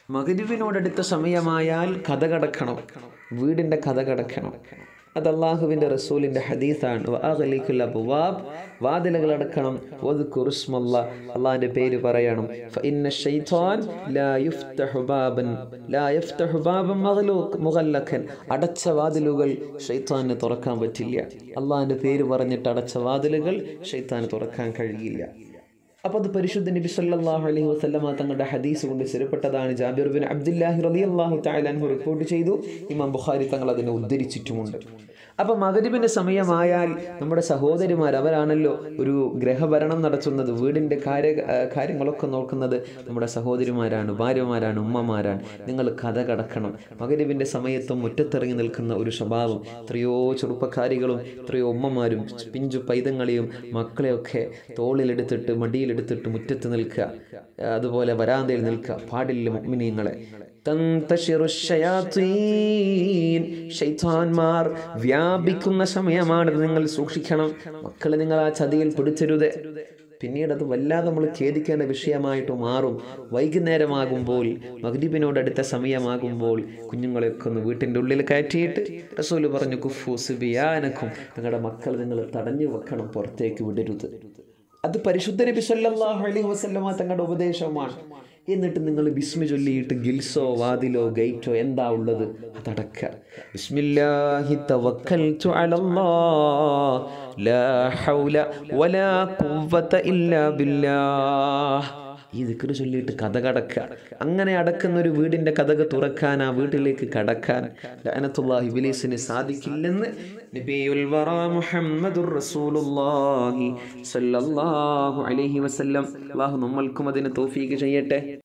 മകരിവിനോടടുത്ത സമയമായാൽ കഥ കടക്കണം വീടിൻ്റെ കഥ കടക്കണം അത് അള്ളാഹുവിൻ്റെ റസൂലിൻ്റെ ഹദീസാണ് വഅഗ്ലിഖുൽ അബ്വാബ് വാതിലുകൾ അടക്കണം വദ്കുറുസ്മല്ല അള്ളാഹിൻ്റെ പേര് പറയണം ഫഇന്ന ശൈത്വാൻ ലാ യുഫ്തഹു ബാബൻ ലാ യഫ്തഹു ബാബൻ മഗ്ലൂഖ് മുഗല്ലഖൻ അടച്ച വാതിലുകൾ ഷൈത്താന് തുറക്കാൻ പറ്റില്ല അള്ളാഹിൻ്റെ പേര് പറഞ്ഞിട്ട് അടച്ച വാതിലുകൾ ഷൈത്താന് തുറക്കാൻ കഴിയില്ല അപ്പോൾ അത് പരിശുദ്ധ നബി സല്ലല്ലാഹു അലൈഹി വസല്ലമ തങ്ങളുടെ ഹദീസ് കൊണ്ട് സ്ഥിരപ്പെട്ടതാണ് ജാബിർ ബിൻ അബ്ദുല്ലാഹി റളിയല്ലാഹു തആല അൻഹു റിപ്പോർട്ട് ചെയ്തു ഇമാം ബുഖാരി തങ്ങൾ അതിനെ ഉദ്ധരിച്ചിട്ടുമുണ്ട് അപ്പോൾ മകരിബിൻ്റെ സമയമായാൽ നമ്മുടെ സഹോദരിമാർ അവരാണല്ലോ ഒരു ഗ്രഹഭരണം നടത്തുന്നത് വീടിൻ്റെ കാര്യ കാര്യങ്ങളൊക്കെ നോക്കുന്നത് നമ്മുടെ സഹോദരിമാരാണ് ഭാര്യമാരാണ് ഉമ്മമാരാണ് നിങ്ങൾ കഥ കടക്കണം മകരിബിൻ്റെ സമയത്തും മുറ്റത്തിറങ്ങി നിൽക്കുന്ന ഒരു സ്വഭാവം എത്രയോ ചെറുപ്പക്കാരികളും എത്രയോ ഉമ്മമാരും പിഞ്ചു പൈതങ്ങളെയും മക്കളെയൊക്കെ തോളിലെടുത്തിട്ട് മടിയിലെടുത്തിട്ട് മുറ്റത്ത് നിൽക്കുക അതുപോലെ വരാന്തയിൽ നിൽക്കുക പാടില്ല മുഅ്മിനീങ്ങളെ തന്തശിറു ശയാത്തീൻ ശൈത്താന്മാർ വ്യാപിക്കുന്ന സമയമാണത് നിങ്ങൾ സൂക്ഷിക്കണം മക്കളെ നിങ്ങൾ ആ ചതിയിൽ പിടിച്ചരുത് പിന്നീട് അത് വല്ലാതെ നമ്മൾ ഖേദിക്കേണ്ട വിഷയമായിട്ട് മാറും വൈകുന്നേരമാകുമ്പോൾ മഗ്രിബിനോടടുത്ത സമയമാകുമ്പോൾ കുഞ്ഞുങ്ങളെയൊക്കെ ഒന്ന് വീട്ടിൻ്റെ ഉള്ളിൽ കയറ്റിയിട്ട് റസൂല് പറഞ്ഞു കുഫു സുബിയാനക്കും നിങ്ങളുടെ മക്കൾ നിങ്ങൾ തടഞ്ഞു വെക്കണം പുറത്തേക്ക് വിടരുത് അത് പരിശുദ്ധ നബി സല്ലല്ലാഹു അലൈഹി വസല്ലമ തങ്ങളുടെ ഉപദേശമാണ് എന്നിട്ട് നിങ്ങൾ ബിസ്മി ചൊല്ലിയിട്ട് ഗിൽസോ വാതിലോ ഗേറ്റോ എന്താ ഉള്ളത് അതടക്ക ബിസ്മില്ലാഹി തവക്കൽതു അലല്ലാഹ് ലാ ഹൗല വലാ ഖുവ്വത ഇല്ലാ ബില്ലാഹ് ഈ ദിക്കറ് ചൊല്ലിയിട്ട് കഥ കടക്കുക അങ്ങനെ അടക്കുന്ന ഒരു വീടിൻ്റെ കഥക തുറക്കാൻ ആ വീട്ടിലേക്ക് കടക്കാൻ ലഅനത്തുല്ലാഹി ഇബ്ലീസിന് സാധിക്കില്ലെന്ന് നബിയുൽ വറ മുഹമ്മദുർ റസൂലുള്ളാഹി സ്വല്ലല്ലാഹു അലൈഹി വസല്ലം അല്ലാഹു നമ്മൾക്കും അതിന് തൗഫീഖ് ചെയ്യട്ടെ